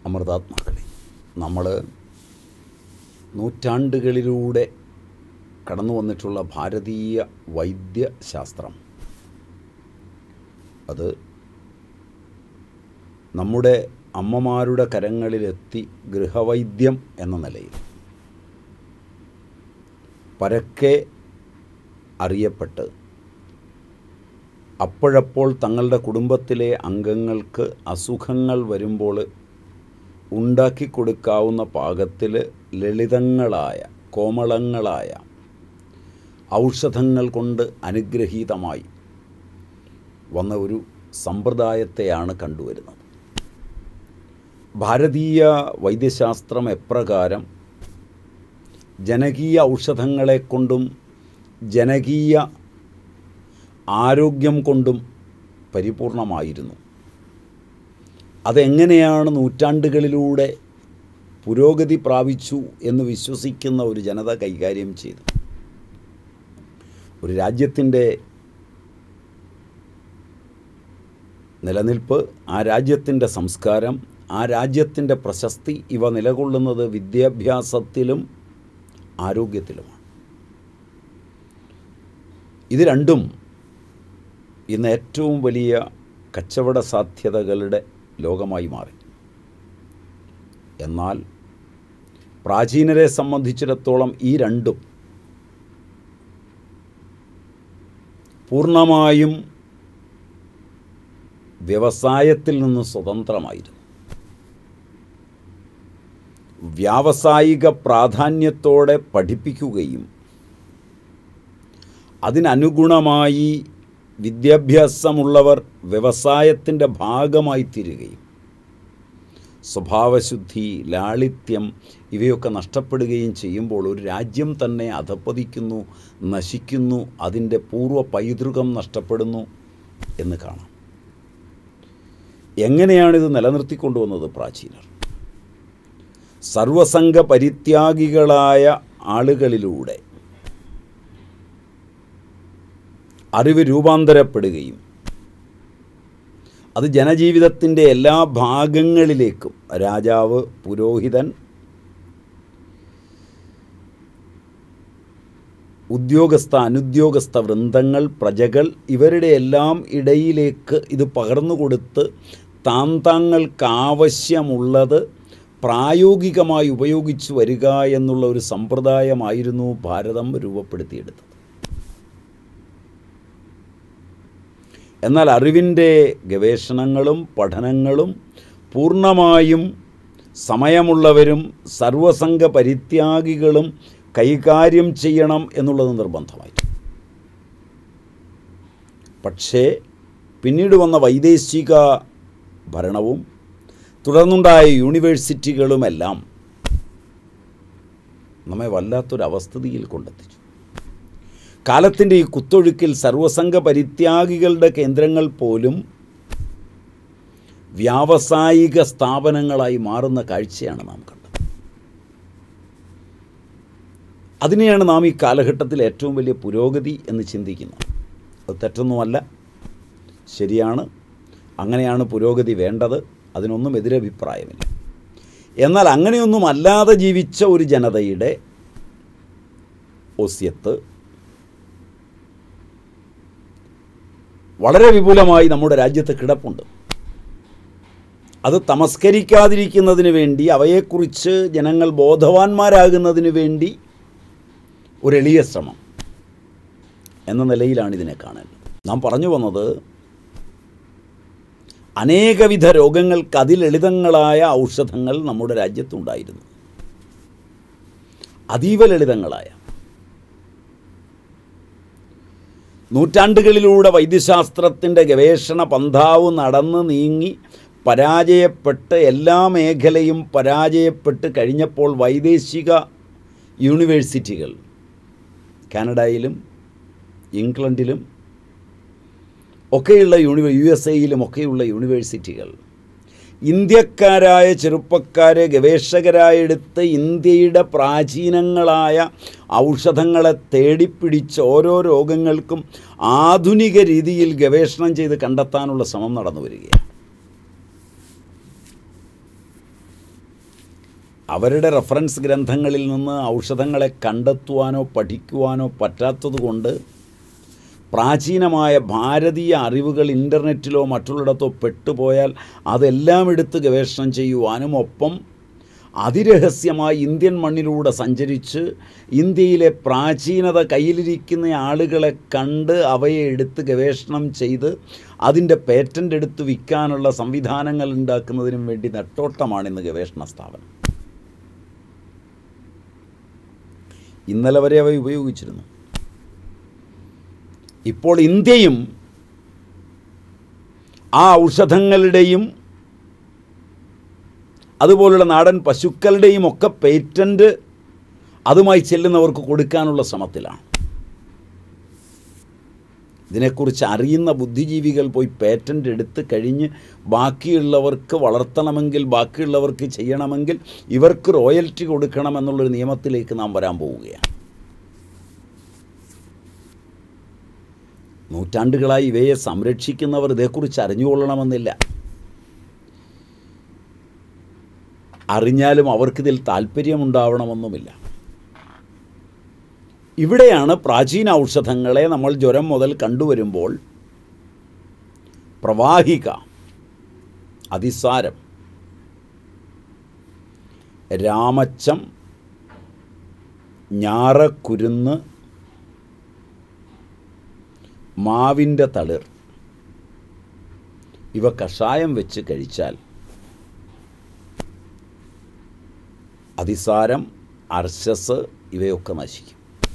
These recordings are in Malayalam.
അമൃതാത്മാക്കളെ നമ്മൾ നൂറ്റാണ്ടുകളിലൂടെ കടന്നു വന്നിട്ടുള്ള ഭാരതീയ വൈദ്യശാസ്ത്രം അത് നമ്മുടെ അമ്മമാരുടെ കരങ്ങളിലെത്തി ഗൃഹവൈദ്യം എന്ന നിലയിൽ പരക്കെ അറിയപ്പെട്ട് അപ്പോഴപ്പോൾ തങ്ങളുടെ കുടുംബത്തിലെ അംഗങ്ങൾക്ക് അസുഖങ്ങൾ വരുമ്പോൾ ഉണ്ടാക്കി കൊടുക്കാവുന്ന പാകത്തിൽ ലളിതങ്ങളായ കോമളങ്ങളായ ഔഷധങ്ങൾ കൊണ്ട് അനുഗ്രഹീതമായി വന്ന ഒരു സമ്പ്രദായത്തെയാണ് കണ്ടുവരുന്നത് ഭാരതീയ വൈദ്യശാസ്ത്രം എപ്രകാരം ജനകീയ ഔഷധങ്ങളെ കൊണ്ടും ജനകീയ ആരോഗ്യം കൊണ്ടും പരിപൂർണമായിരുന്നു അതെങ്ങനെയാണ് നൂറ്റാണ്ടുകളിലൂടെ പുരോഗതി പ്രാപിച്ചു എന്ന് വിശ്വസിക്കുന്ന ഒരു ജനത കൈകാര്യം ചെയ്തു ഒരു രാജ്യത്തിൻ്റെ നിലനിൽപ്പ് ആ രാജ്യത്തിൻ്റെ സംസ്കാരം ആ രാജ്യത്തിൻ്റെ പ്രശസ്തി ഇവ നിലകൊള്ളുന്നത് വിദ്യാഭ്യാസത്തിലും ആരോഗ്യത്തിലുമാണ് ഇത് രണ്ടും ഇന്ന് ഏറ്റവും വലിയ കച്ചവട സാധ്യതകളുടെ ലോകമായി മാറി എന്നാൽ പ്രാചീനരെ സംബന്ധിച്ചിടത്തോളം ഈ രണ്ടും പൂർണ്ണമായും വ്യവസായത്തിൽ നിന്ന് സ്വതന്ത്രമായിരുന്നു വ്യാവസായിക പ്രാധാന്യത്തോടെ പഠിപ്പിക്കുകയും അതിനനുഗുണമായി വിദ്യാഭ്യാസമുള്ളവർ വ്യവസായത്തിൻ്റെ ഭാഗമായി തീരുകയും സ്വഭാവശുദ്ധി ലാളിത്യം ഇവയൊക്കെ നഷ്ടപ്പെടുകയും ചെയ്യുമ്പോൾ ഒരു രാജ്യം തന്നെ അധപ്പതിക്കുന്നു നശിക്കുന്നു അതിൻ്റെ പൂർവ്വ പൈതൃകം നഷ്ടപ്പെടുന്നു എന്ന് കാണാം എങ്ങനെയാണിത് നിലനിർത്തിക്കൊണ്ടുവന്നത് പ്രാചീനർ സർവസംഘ പരിത്യാഗികളായ ആളുകളിലൂടെ അറിവ് രൂപാന്തരപ്പെടുകയും അത് ജനജീവിതത്തിൻ്റെ എല്ലാ ഭാഗങ്ങളിലേക്കും രാജാവ് പുരോഹിതൻ ഉദ്യോഗസ്ഥ അനുദ്യോഗസ്ഥ വൃന്ദങ്ങൾ പ്രജകൾ ഇവരുടെ എല്ലാം ഇടയിലേക്ക് ഇത് പകർന്നു കൊടുത്ത് താൻ താങ്കൾക്ക് ആവശ്യമുള്ളത് പ്രായോഗികമായി ഉപയോഗിച്ചു വരിക എന്നുള്ള ഒരു സമ്പ്രദായമായിരുന്നു ഭാരതം രൂപപ്പെടുത്തിയെടുത്തത് എന്നാൽ അറിവിൻ്റെ ഗവേഷണങ്ങളും പഠനങ്ങളും പൂർണ്ണമായും സമയമുള്ളവരും സർവസംഘ പരിത്യാഗികളും കൈകാര്യം ചെയ്യണം എന്നുള്ളത് നിർബന്ധമായി പക്ഷേ പിന്നീട് വന്ന വൈദേശിക ഭരണവും തുടർന്നുണ്ടായ യൂണിവേഴ്സിറ്റികളുമെല്ലാം നമ്മെ വല്ലാത്തൊരവസ്ഥിതിയിൽ കൊണ്ടെത്തിച്ചു കാലത്തിൻ്റെ ഈ കുത്തൊഴുക്കിൽ സർവസംഘ പരിത്യാഗികളുടെ കേന്ദ്രങ്ങൾ പോലും വ്യാവസായിക സ്ഥാപനങ്ങളായി മാറുന്ന കാഴ്ചയാണ് നാം കണ്ടത് അതിനെയാണ് നാം ഈ കാലഘട്ടത്തിൽ ഏറ്റവും വലിയ പുരോഗതി എന്ന് ചിന്തിക്കുന്നത് അത് തെറ്റൊന്നുമല്ല ശരിയാണ് അങ്ങനെയാണ് പുരോഗതി വേണ്ടത് അതിനൊന്നും എതിരഭിപ്രായമില്ല എന്നാൽ അങ്ങനെയൊന്നും അല്ലാതെ ജീവിച്ച ഒരു ജനതയുടെ ഒസ്യത്ത് വളരെ വിപുലമായി നമ്മുടെ രാജ്യത്ത് കിടപ്പുണ്ട് അത് തമസ്കരിക്കാതിരിക്കുന്നതിന് വേണ്ടി അവയെക്കുറിച്ച് ജനങ്ങൾ ബോധവാന്മാരാകുന്നതിന് വേണ്ടി ഒരു എളിയ ശ്രമം എന്ന നിലയിലാണ് ഇതിനെ കാണേണ്ടത് നാം പറഞ്ഞു വന്നത് അനേകവിധ രോഗങ്ങൾക്ക് അതിലളിതങ്ങളായ ഔഷധങ്ങൾ നമ്മുടെ രാജ്യത്തുണ്ടായിരുന്നു അതീവ ലളിതങ്ങളായ നൂറ്റാണ്ടുകളിലൂടെ വൈദ്യശാസ്ത്രത്തിൻ്റെ ഗവേഷണ പന്ഥാവ് നടന്ന് നീങ്ങി പരാജയപ്പെട്ട് എല്ലാ മേഖലയും പരാജയപ്പെട്ട് കഴിഞ്ഞപ്പോൾ വൈദേശിക യൂണിവേഴ്സിറ്റികൾ കാനഡയിലും ഇംഗ്ലണ്ടിലും ഒക്കെയുള്ള യൂണിവേ യു എസ് എയിലും ഒക്കെയുള്ള യൂണിവേഴ്സിറ്റികൾ ഇന്ത്യക്കാരായ ചെറുപ്പക്കാരെ ഗവേഷകരായെടുത്ത് ഇന്ത്യയുടെ പ്രാചീനങ്ങളായ ഔഷധങ്ങളെ തേടിപ്പിടിച്ച് ഓരോ രോഗങ്ങൾക്കും ആധുനിക രീതിയിൽ ഗവേഷണം ചെയ്ത് കണ്ടെത്താനുള്ള ശ്രമം നടന്നു വരികയാണ് അവരുടെ റെഫറൻസ് ഗ്രന്ഥങ്ങളിൽ നിന്ന് ഔഷധങ്ങളെ കണ്ടെത്തുവാനോ പഠിക്കുവാനോ പറ്റാത്തതുകൊണ്ട് പ്രാചീനമായ ഭാരതീയ അറിവുകൾ ഇൻ്റർനെറ്റിലോ മറ്റുള്ളിടത്തോ പെട്ടുപോയാൽ അതെല്ലാം എടുത്ത് ഗവേഷണം ചെയ്യുവാനും ഒപ്പം അതിരഹസ്യമായി ഇന്ത്യൻ മണ്ണിലൂടെ സഞ്ചരിച്ച് ഇന്ത്യയിലെ പ്രാചീനത കയ്യിലിരിക്കുന്ന ആളുകളെ കണ്ട് അവയെ എടുത്ത് ഗവേഷണം ചെയ്ത് അതിൻ്റെ പേറ്റൻ്റ് എടുത്ത് വിൽക്കാനുള്ള സംവിധാനങ്ങൾ ഉണ്ടാക്കുന്നതിനും വേണ്ടി നെട്ടോട്ടമാണ് ഇന്ന് ഗവേഷണ സ്ഥാപനം ഇന്നലെ വരെ അവ ഉപയോഗിച്ചിരുന്നു ഇപ്പോൾ ഇന്ത്യയും ആ ഔഷധങ്ങളുടെയും അതുപോലുള്ള നാടൻ പശുക്കളുടെയും ഒക്കെ പേറ്റൻറ്റ് അതുമായി ചെല്ലുന്നവർക്ക് കൊടുക്കാനുള്ള ശ്രമത്തിലാണ് ഇതിനെക്കുറിച്ച് അറിയുന്ന ബുദ്ധിജീവികൾ പോയി പേറ്റൻ്റ് എടുത്ത് കഴിഞ്ഞ് ബാക്കിയുള്ളവർക്ക് വളർത്തണമെങ്കിൽ ബാക്കിയുള്ളവർക്ക് ചെയ്യണമെങ്കിൽ ഇവർക്ക് റോയൽറ്റി കൊടുക്കണമെന്നുള്ളൊരു നിയമത്തിലേക്ക് നാം വരാൻ പോവുകയാണ് നൂറ്റാണ്ടുകളായി ഇവയെ സംരക്ഷിക്കുന്നവർ ഇതേക്കുറിച്ച് അറിഞ്ഞുകൊള്ളണമെന്നില്ല അറിഞ്ഞാലും അവർക്കിതിൽ താല്പര്യമുണ്ടാവണമെന്നുമില്ല ഇവിടെയാണ് പ്രാചീന ഔഷധങ്ങളെ നമ്മൾ ജ്വരം മുതൽ കണ്ടുവരുമ്പോൾ പ്രവാഹിക അതിസാരം രാമച്ചം ഞാറക്കുരുന്ന് മാവിൻ്റെ തളിർ ഇവ കഷായം വെച്ച് കഴിച്ചാൽ അതിസാരം അർശസ് ഇവയൊക്കെ നശിക്കും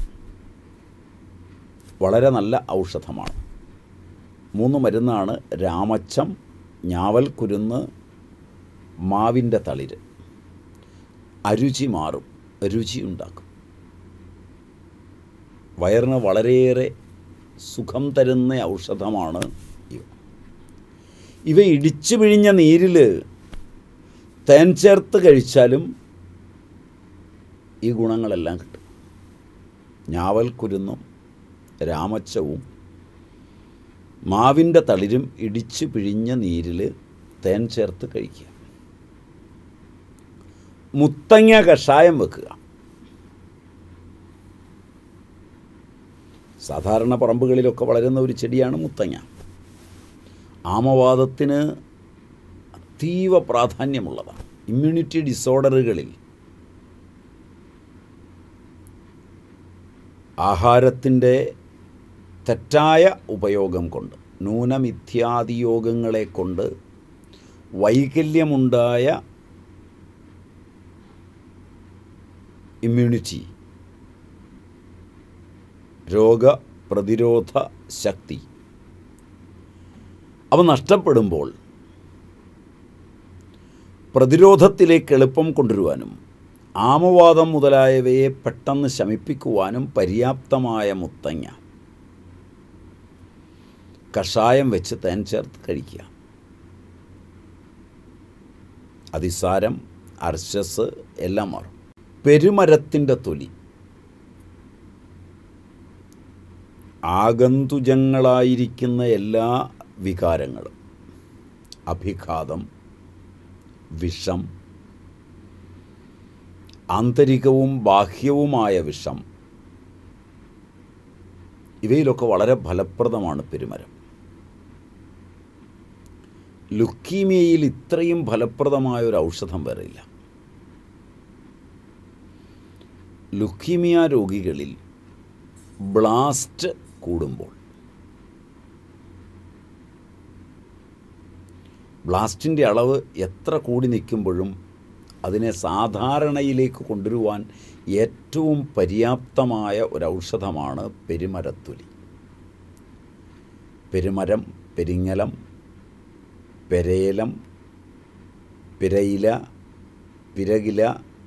വളരെ നല്ല ഔഷധമാണ് മൂന്ന് മരുന്നാണ് രാമച്ചം ഞാവൽ കുരുന്ന് മാവിൻ്റെ തളിര് അരുചി മാറും രുചി ഉണ്ടാക്കും വയറിന് വളരെയേറെ സുഖം തരുന്ന ഔഷധമാണ് ഇവ ഇവ ഇടിച്ചു പിഴിഞ്ഞ നീരിൽ തേൻ ചേർത്ത് കഴിച്ചാലും ഈ ഗുണങ്ങളെല്ലാം കിട്ടും ഞാവൽ കുരുന്നും രാമച്ചവും മാവിൻ്റെ തളിരും ഇടിച്ചു പിഴിഞ്ഞ നീരിൽ തേൻ ചേർത്ത് കഴിക്കുക മുത്തങ്ങ കഷായം വെക്കുക സാധാരണ പറമ്പുകളിലൊക്കെ വളരുന്ന ഒരു ചെടിയാണ് മുത്തങ്ങ ആമവാദത്തിന് അതീവ പ്രാധാന്യമുള്ളതാണ് ഇമ്മ്യൂണിറ്റി ഡിസോർഡറുകളിൽ ആഹാരത്തിൻ്റെ തെറ്റായ ഉപയോഗം കൊണ്ട് ന്യൂനമിഥ്യാദിയോഗങ്ങളെ കൊണ്ട് വൈകല്യമുണ്ടായ ഇമ്മ്യൂണിറ്റി രോഗപ്രതിരോധ ശക്തി അവ നഷ്ടപ്പെടുമ്പോൾ പ്രതിരോധത്തിലേക്ക് എളുപ്പം കൊണ്ടുവരുവാനും ആമവാദം മുതലായവയെ പെട്ടെന്ന് ശമിപ്പിക്കുവാനും പര്യാപ്തമായ മുത്തങ്ങ കഷായം വെച്ച് തേൻ ചേർത്ത് കഴിക്കുക അതിസാരം അർശസ് എല്ലാം മാറും പെരുമരത്തിൻ്റെ തൊലി ആഗന്തുജങ്ങളായിരിക്കുന്ന എല്ലാ വികാരങ്ങളും അഭിഘാതം വിഷം ആന്തരികവും ബാഹ്യവുമായ വിഷം ഇവയിലൊക്കെ വളരെ ഫലപ്രദമാണ് പെരുമരം ലുക്കീമിയയിൽ ഇത്രയും ഫലപ്രദമായ ഒരു ഔഷധം വേറെയില്ല ലുക്കീമിയ രോഗികളിൽ ബ്ലാസ്റ്റ് കൂടുമ്പോൾ ബ്ലാസ്റ്റിൻ്റെ അളവ് എത്ര കൂടി നിൽക്കുമ്പോഴും അതിനെ സാധാരണയിലേക്ക് കൊണ്ടുവരുവാൻ ഏറ്റവും പര്യാപ്തമായ ഒരു ഔഷധമാണ് പെരുമരത്തൊലി പെരുമരം പെരിങ്ങലം പെരേലം പിരയില പിരകില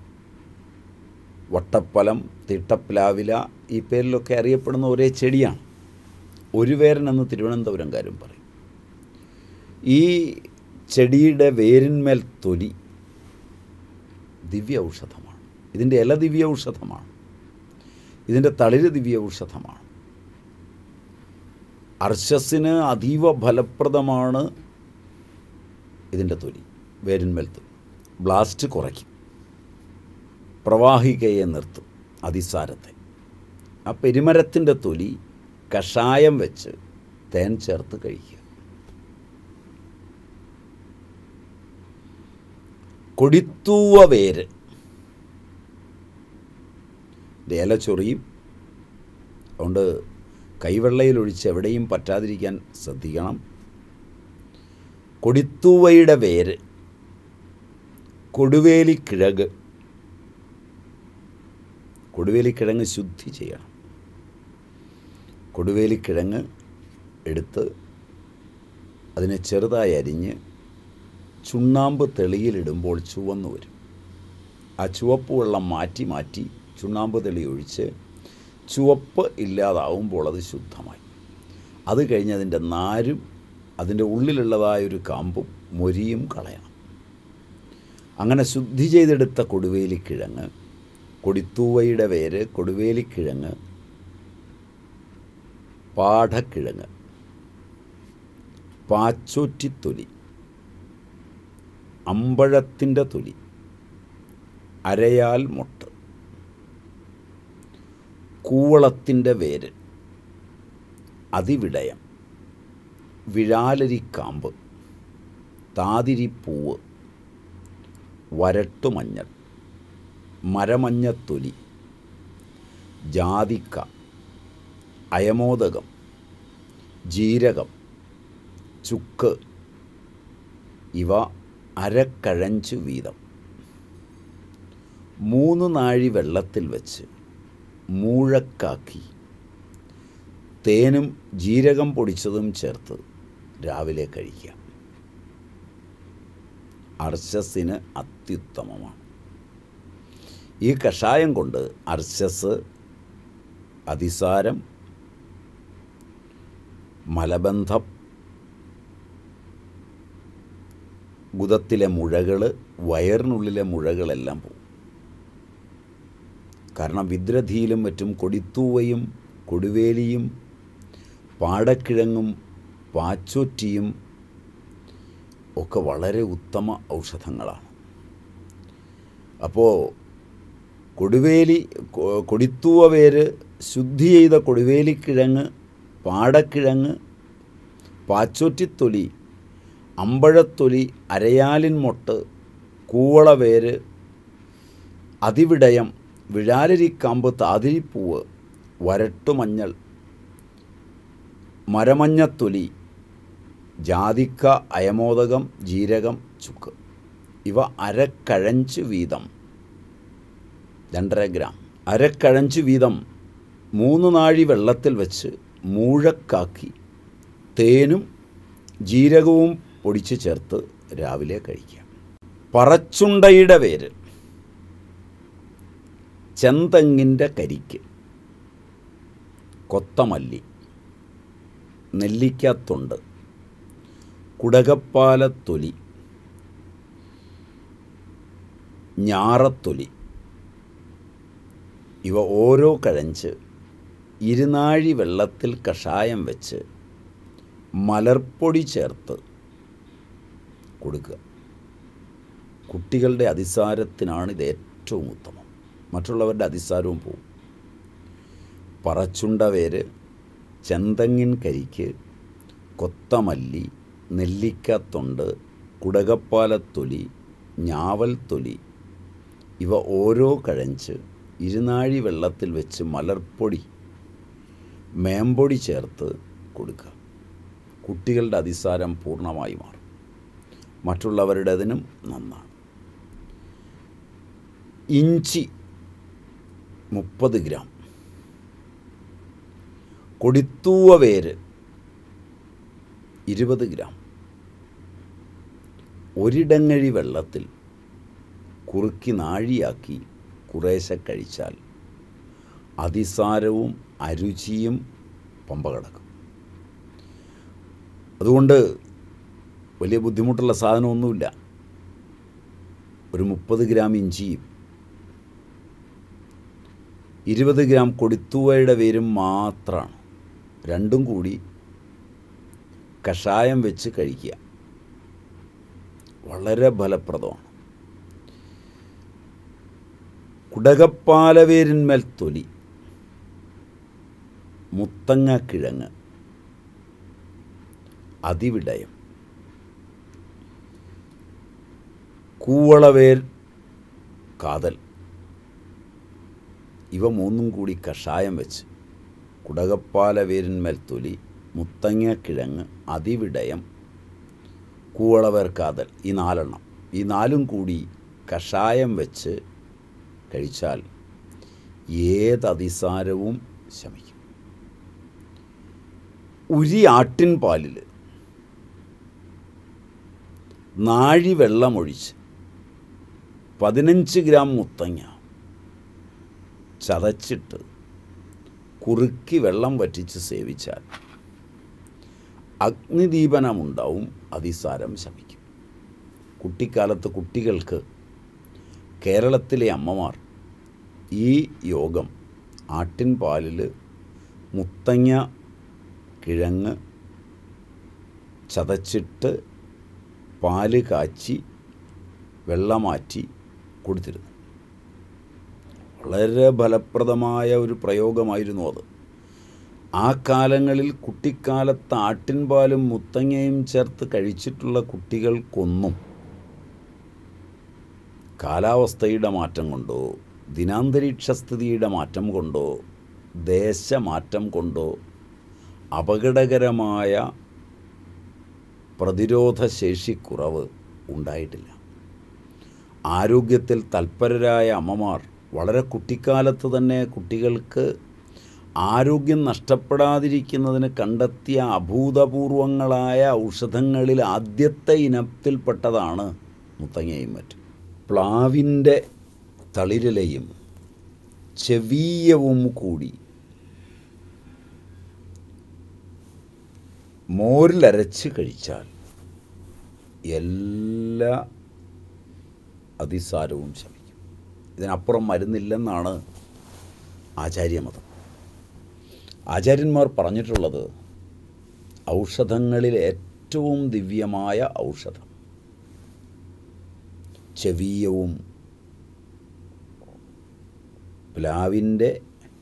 വട്ടപ്പലം തിട്ടപ്ലാവില ഈ പേരിലൊക്കെ അറിയപ്പെടുന്ന ഒരേ ചെടിയാണ് ഒരു വേരൻ എന്ന് തിരുവനന്തപുരംകാരും പറയും ഈ ചെടിയുടെ വേരിന്മേൽ തൊലി ദിവ്യ ഔഷധമാണ് ഇതിൻ്റെ ഇല ദിവ്യ ഔഷധമാണ് ഇതിൻ്റെ തളിര് ദിവ്യ ഔഷധമാണ് അർശസ്സിന് അതീവ ഫലപ്രദമാണ് ഇതിൻ്റെ തൊലി വേരിന്മേൽ തൊലി ബ്ലാസ്റ്റ് കുറയ്ക്കും പ്രവാഹികയെ നിർത്തും അതിസാരത്തെ ആ പെരുമരത്തിൻ്റെ തൊലി കഷായം വെച്ച് തേൻ ചേർത്ത് കഴിക്കുക കൊടിത്തൂവ വേര് ഇത് ഇല ചൊറിയും അതുകൊണ്ട് കൈവെള്ളയിൽ ഒഴിച്ച് എവിടെയും പറ്റാതിരിക്കാൻ ശ്രദ്ധിക്കണം കൊടിത്തൂവയുടെ വേര് കൊടുവേലിക്കിഴക് കൊടുവേലിക്കിഴങ്ങ് ശുദ്ധി ചെയ്യണം കൊടുവേലിക്കിഴങ്ങ് എടുത്ത് അതിനെ ചെറുതായി അരിഞ്ഞ് ചുണ്ണാമ്പ് തെളിയിലിടുമ്പോൾ ചുവന്നു വരും ആ ചുവപ്പ് വെള്ളം മാറ്റി മാറ്റി ചുണ്ണാമ്പ് തെളി ഒഴിച്ച് ചുവപ്പ് ഇല്ലാതാവുമ്പോൾ അത് ശുദ്ധമായി അത് കഴിഞ്ഞ് അതിൻ്റെ നാരും അതിൻ്റെ ഉള്ളിലുള്ളതായൊരു കാമ്പും മൊരിയും കളയണം അങ്ങനെ ശുദ്ധി ചെയ്തെടുത്ത കൊടുവേലിക്കിഴങ്ങ് കൊടിത്തൂവയുടെ വേര് കൊടുവേലിക്കിഴങ്ങ് പാഠക്കിഴങ്ങ് പാച്ചോറ്റിത്തൊലി അമ്പഴത്തിൻ്റെ തൊലി അരയാൽ മുട്ട് കൂവളത്തിൻ്റെ വേര് അതിവിടയം വിഴാലരിക്കാമ്പ് താതിരിപ്പൂവ് വരട്ടുമഞ്ഞൾ മരമഞ്ഞത്തൊലി ജാതിക്ക അയമോദകം ജീരകം ചുക്ക് ഇവ അരക്കഴഞ്ച് വീതം മൂന്ന് നാഴി വെള്ളത്തിൽ വെച്ച് മൂഴക്കാക്കി തേനും ജീരകം പൊടിച്ചതും ചേർത്ത് രാവിലെ കഴിക്കാം അർശസ്സിന് അത്യുത്തമമാണ് ഈ കഷായം കൊണ്ട് അർശസ് അതിസാരം മലബന്ധം ഗുദത്തിലെ മുഴകൾ വയറിനുള്ളിലെ മുഴകളെല്ലാം പോകും കാരണം വിദ്രധിയിലും മറ്റും കൊടിത്തൂവയും കൊടുവേലിയും പാടക്കിഴങ്ങും പാച്ചോറ്റിയും ഒക്കെ വളരെ ഉത്തമ ഔഷധങ്ങളാണ് അപ്പോൾ കൊടുവേലി കൊ- കൊടിത്തൂവ വേര് ശുദ്ധി ചെയ്ത കൊടുവേലിക്കിഴങ്ങ് പാടക്കിഴങ്ങ് പാച്ചോറ്റിത്തൊലി അമ്പഴത്തൊലി അരയാലിൻ മൊട്ട് കൂവളവേര് അതിവിടയം വിഴാലരിക്കാമ്പ് താതിരിപ്പൂവ് വരട്ടുമഞ്ഞൾ മരമഞ്ഞത്തൊലി ജാതിക്ക അയമോദകം ജീരകം ചുക്ക് ഇവ അരക്കഴഞ്ച് വീതം രണ്ടര ഗ്രാം അരക്കഴഞ്ച് വീതം മൂന്ന് നാഴി വെള്ളത്തിൽ വെച്ച് മൂഴക്കാക്കി തേനും ജീരകവും പൊടിച്ച് ചേർത്ത് രാവിലെ കഴിക്കാം പറച്ചുണ്ടയുടെ വേര് ചെന്തങ്ങിൻ്റെ കരിക്ക് കൊത്തമല്ലി നെല്ലിക്കാത്തൊണ്ട് കുടകപ്പാലത്തൊലി ഞാറത്തൊലി ഇവ ഓരോ കഴഞ്ച് ഇരുനാഴി വെള്ളത്തിൽ കഷായം വെച്ച് മലർപ്പൊടി ചേർത്ത് കൊടുക്കുക കുട്ടികളുടെ അതിസാരത്തിനാണ് ഇത് ഏറ്റവും ഉത്തമം മറ്റുള്ളവരുടെ അതിസാരവും പോകും പറച്ചുണ്ട വേര് ചെന്തങ്ങിൻ കരിക്ക് കൊത്തമല്ലി നെല്ലിക്കത്തൊണ്ട് കുടകപ്പാലത്തൊലി ഞാവൽത്തൊലി ഇവ ഓരോ കഴഞ്ച് ഇരുനാഴി വെള്ളത്തിൽ വെച്ച് മലർപ്പൊടി മേമ്പൊടി ചേർത്ത് കൊടുക്കുക കുട്ടികളുടെ അതിസാരം പൂർണ്ണമായി മാറും മറ്റുള്ളവരുടേതിനും നന്നാണ് ഇഞ്ചി മുപ്പത് ഗ്രാം കൊടിത്തൂവ വേര് ഇരുപത് ഗ്രാം ഒരിടങ്ങഴി വെള്ളത്തിൽ കുറുക്കി നാഴിയാക്കി കുറേശ്ശെ കഴിച്ചാൽ അതിസാരവും അരുചിയും പമ്പ കിടക്കും അതുകൊണ്ട് വലിയ ബുദ്ധിമുട്ടുള്ള സാധനമൊന്നുമില്ല ഒരു മുപ്പത് ഗ്രാം ഇഞ്ചിയും ഇരുപത് ഗ്രാം കൊടിത്തൂവയുടെ വേരും മാത്രമാണ് രണ്ടും കൂടി കഷായം വെച്ച് കഴിക്കുക വളരെ ഫലപ്രദമാണ് കുടകപ്പാലവേരിന്മേൽ തൊലി മുത്തങ്ങ കിഴങ്ങ് അതിവിടയം കൂവളവേർ കാതൽ ഇവ മൂന്നും കൂടി കഷായം വെച്ച് കുടകപ്പാല വേരിന്മേൽ തൊലി മുത്തങ്ങ കിഴങ്ങ് അതിവിടയം കൂവളവേർ കാതൽ ഈ നാലെണ്ണം ഈ നാലും കൂടി കഷായം വെച്ച് കഴിച്ചാൽ ഏത് അതിസാരവും ശമിക്കും ഉരി ആട്ടിൻ പാലിൽ നാഴി വെള്ളമൊഴിച്ച് പതിനഞ്ച് ഗ്രാം മുത്തങ്ങ ചതച്ചിട്ട് കുറുക്കി വെള്ളം വറ്റിച്ച് സേവിച്ചാൽ അഗ്നിദീപനമുണ്ടാവും അതിസാരം ശമിക്കും കുട്ടിക്കാലത്ത് കുട്ടികൾക്ക് കേരളത്തിലെ അമ്മമാർ ഈ യോഗം ആട്ടിൻ പാലിൽ മുത്തങ്ങ കിഴങ്ങ് ചതച്ചിട്ട് പാല് കാച്ചി വെള്ളമാറ്റി കൊടുത്തിരുന്നു വളരെ ഫലപ്രദമായ ഒരു പ്രയോഗമായിരുന്നു അത് ആ കാലങ്ങളിൽ കുട്ടിക്കാലത്ത് ആട്ടിൻപാലും മുത്തങ്ങയും ചേർത്ത് കഴിച്ചിട്ടുള്ള കുട്ടികൾക്കൊന്നും കാലാവസ്ഥയുടെ മാറ്റം കൊണ്ടോ ദിനാന്തരീക്ഷസ്ഥിതിയുടെ മാറ്റം കൊണ്ടോ ദേശമാറ്റം കൊണ്ടോ അപകടകരമായ പ്രതിരോധശേഷിക്കുറവ് ഉണ്ടായിട്ടില്ല ആരോഗ്യത്തിൽ തൽപരരായ അമ്മമാർ വളരെ കുട്ടിക്കാലത്ത് തന്നെ കുട്ടികൾക്ക് ആരോഗ്യം നഷ്ടപ്പെടാതിരിക്കുന്നതിന് കണ്ടെത്തിയ അഭൂതപൂർവങ്ങളായ ഔഷധങ്ങളിൽ ആദ്യത്തെ ഇനത്തിൽപ്പെട്ടതാണ് മുത്തങ്ങയും മറ്റും പ്ലാവിൻ്റെ തളിരിലയും ചെവീയവും കൂടി മോരിലരച്ച് കഴിച്ചാൽ എല്ലാ അതിസാരവും ശമിക്കും ഇതിനപ്പുറം മരുന്നില്ലെന്നാണ് ആചാര്യമതം ആചാര്യന്മാർ പറഞ്ഞിട്ടുള്ളത് ഔഷധങ്ങളിൽ ഏറ്റവും ദിവ്യമായ ഔഷധം ചെവീയവും പ്ലാവിൻ്റെ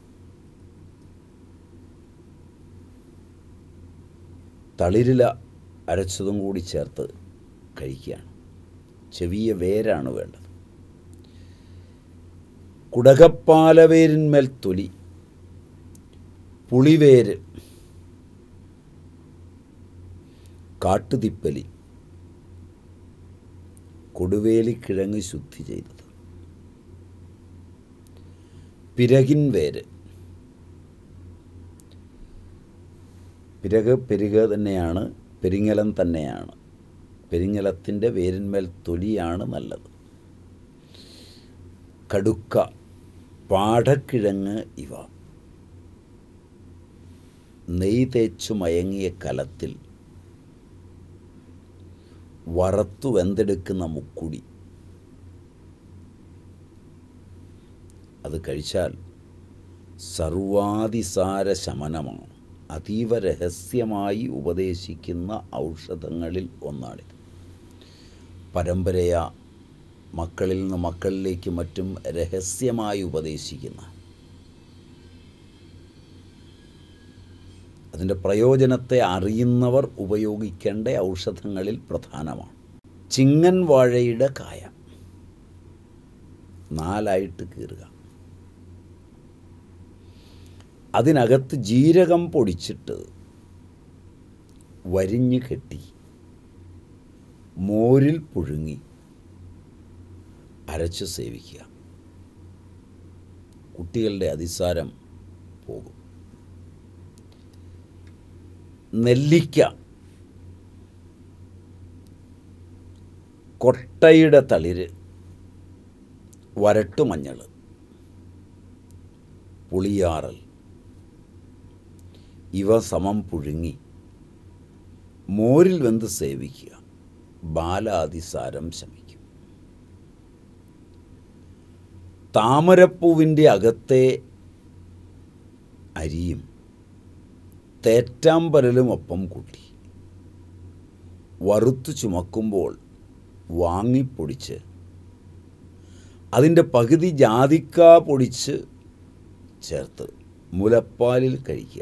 തളിരില അരച്ചതും കൂടി ചേർത്ത് കഴിക്കുകയാണ് ചെവിയ വേരാണ് വേണ്ടത് കുടകപ്പാലവേരിന്മേൽ തൊലി പുളിവേര് കാട്ടുതിപ്പലി കൊടുവേലി കിഴങ്ങ് ശുദ്ധി ചെയ്തത് പിരകിൻ വേര് പിരക് പെരുക തന്നെയാണ് പെരിങ്ങലം തന്നെയാണ് പെരിങ്ങലത്തിൻ്റെ വേരിന്മേൽ തൊലിയാണ് നല്ലത് കടുക്ക പാടക്കിഴങ്ങ് ഇവ നെയ് തേച്ചു മയങ്ങിയ കലത്തിൽ വറത്തു വെന്തെടുക്കുന്ന മുക്കുടി അത് കഴിച്ചാൽ സർവാതിസാര ശമനമാണ് അതീവ രഹസ്യമായി ഉപദേശിക്കുന്ന ഔഷധങ്ങളിൽ ഒന്നാണിത് പരമ്പരയ മക്കളിൽ നിന്ന് മക്കളിലേക്ക് മറ്റും രഹസ്യമായി ഉപദേശിക്കുന്ന അതിൻ്റെ പ്രയോജനത്തെ അറിയുന്നവർ ഉപയോഗിക്കേണ്ട ഔഷധങ്ങളിൽ പ്രധാനമാണ് ചിങ്ങൻ വാഴയുടെ കായ നാലായിട്ട് കീറുക അതിനകത്ത് ജീരകം പൊടിച്ചിട്ട് വരിഞ്ഞ് കെട്ടി മോരിൽ പുഴുങ്ങി അരച്ച് സേവിക്കുക കുട്ടികളുടെ അതിസാരം പോകും നെല്ലിക്ക കൊട്ടയുടെ തളിര് വരട്ടുമഞ്ഞൾ പുളിയാറൽ ഇവ സമം പുഴുങ്ങി മോരിൽ വെന്ത് സേവിക്കുക ബാലാതിസാരം ശമിക്കും താമരപ്പൂവിൻ്റെ അകത്തെ അരിയും തേറ്റാമ്പരലും ഒപ്പം കൂട്ടി വറുത്തു ചുമക്കുമ്പോൾ വാങ്ങിപ്പൊടിച്ച് അതിൻ്റെ പകുതി ജാതിക്ക പൊടിച്ച് ചേർത്ത് മുലപ്പാലിൽ കഴിക്കുക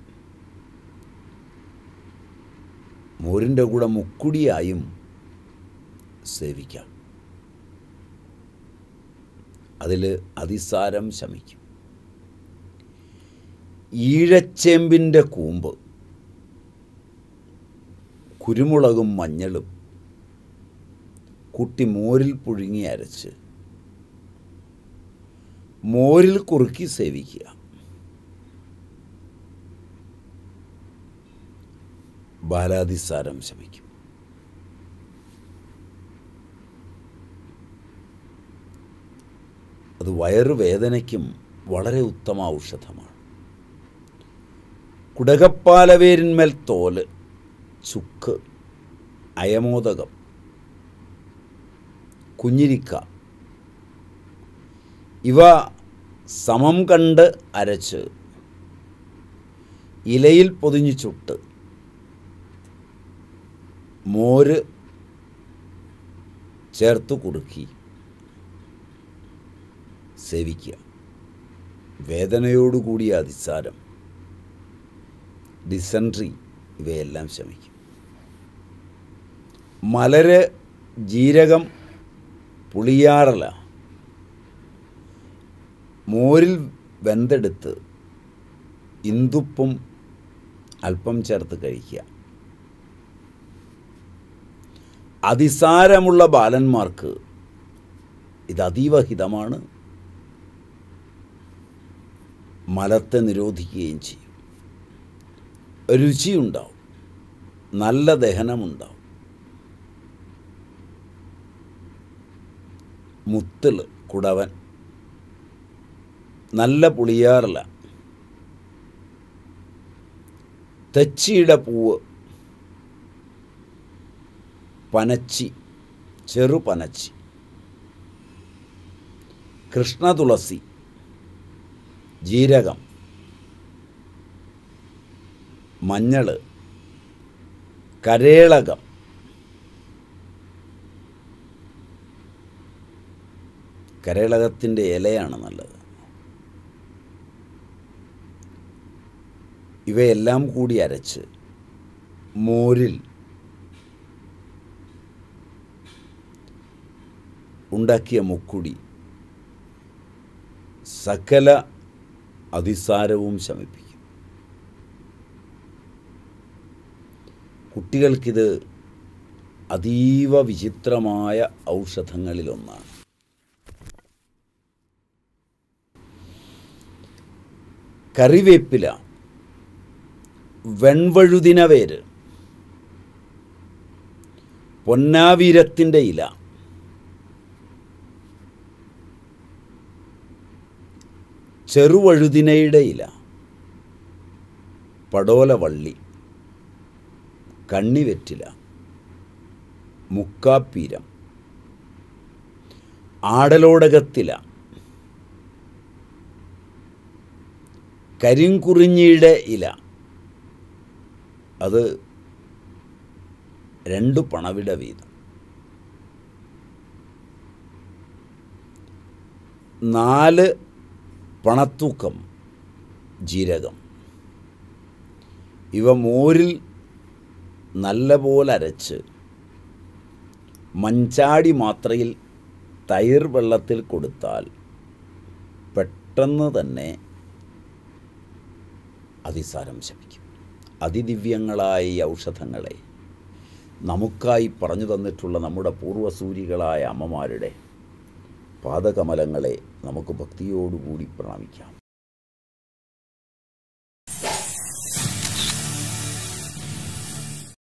മോരിൻ്റെ കൂടെ മുക്കുടിയായും സേവിക്കാം അതിൽ അതിസാരം ശമിക്കും ഈഴച്ചേമ്പിൻ്റെ കൂമ്പ് കുരുമുളകും മഞ്ഞളും കുട്ടി മോരിൽ പുഴുങ്ങി അരച്ച് മോരിൽ കുറുക്കി സേവിക്കുക ബാലാതിസാരം ശമിക്കും അത് വയറുവേദനയ്ക്കും വളരെ ഉത്തമ ഔഷധമാണ് കുടകപ്പാലവേരിന്മേൽ തോല് ചുക്ക് അയമോദകം കുഞ്ഞിരിക്ക ഇവ സമം കണ്ട് അരച്ച് ഇലയിൽ പൊതിഞ്ഞു ചുട്ട് മോര് ചേർത്ത് കുറുക്കി സേവിക്കുക വേദനയോടുകൂടിയ അതിസാരം ഡിസൻട്രി ഇവയെല്ലാം ശമിക്കും മലര് ജീരകം പുളിയാറല മോരിൽ വെന്തെടുത്ത് ഇന്ദുപ്പും അല്പം ചേർത്ത് കഴിക്കുക അതിസാരമുള്ള ബാലന്മാർക്ക് ഇത് അതീവ ഹിതമാണ് മലത്തെ നിരോധിക്കുകയും ചെയ്യും രുചിയുണ്ടാവും നല്ല ദഹനമുണ്ടാവും മുത്തിൽ കുടവൻ നല്ല പുളിയാറില തെച്ചിയുടെ പൂവ് പനച്ചി ചെറു പനച്ചി കൃഷ്ണതുളസി ജീരകം മഞ്ഞൾ കരേളകം കരേളകത്തിൻ്റെ ഇലയാണ് നല്ലത് ഇവയെല്ലാം കൂടി അരച്ച് മോരിൽ ഉണ്ടാക്കിയ മുക്കുടി സകല അതിസാരവും ശമിപ്പിക്കും കുട്ടികൾക്കിത് അതീവ വിചിത്രമായ ഔഷധങ്ങളിലൊന്നാണ് കറിവേപ്പില വെൺവഴുതിന വേര് പൊന്നാവീരത്തിൻ്റെ ഇല ചെറുവഴുതിനയുടെ ഇല പടോലവള്ളി കണ്ണിവെറ്റില മുക്കാപ്പീരം ആടലോടകത്തില കരിങ്കുറിഞ്ഞിയുടെ ഇല അത് രണ്ട് പണവിട വീതം നാല് പണത്തൂക്കം ജീരകം ഇവ മോരിൽ നല്ലപോലെ അരച്ച് മഞ്ചാടി മാത്രയിൽ തൈർ വെള്ളത്തിൽ കൊടുത്താൽ പെട്ടെന്ന് തന്നെ അതിസാരം ശമിക്കും അതിദിവ്യങ്ങളായ ഈ ഔഷധങ്ങളെ നമുക്കായി പറഞ്ഞു തന്നിട്ടുള്ള നമ്മുടെ പൂർവ്വസൂരികളായ അമ്മമാരുടെ പാദകമലങ്ങളെ നമുക്ക് ഭക്തിയോടുകൂടി പ്രണമിക്കാം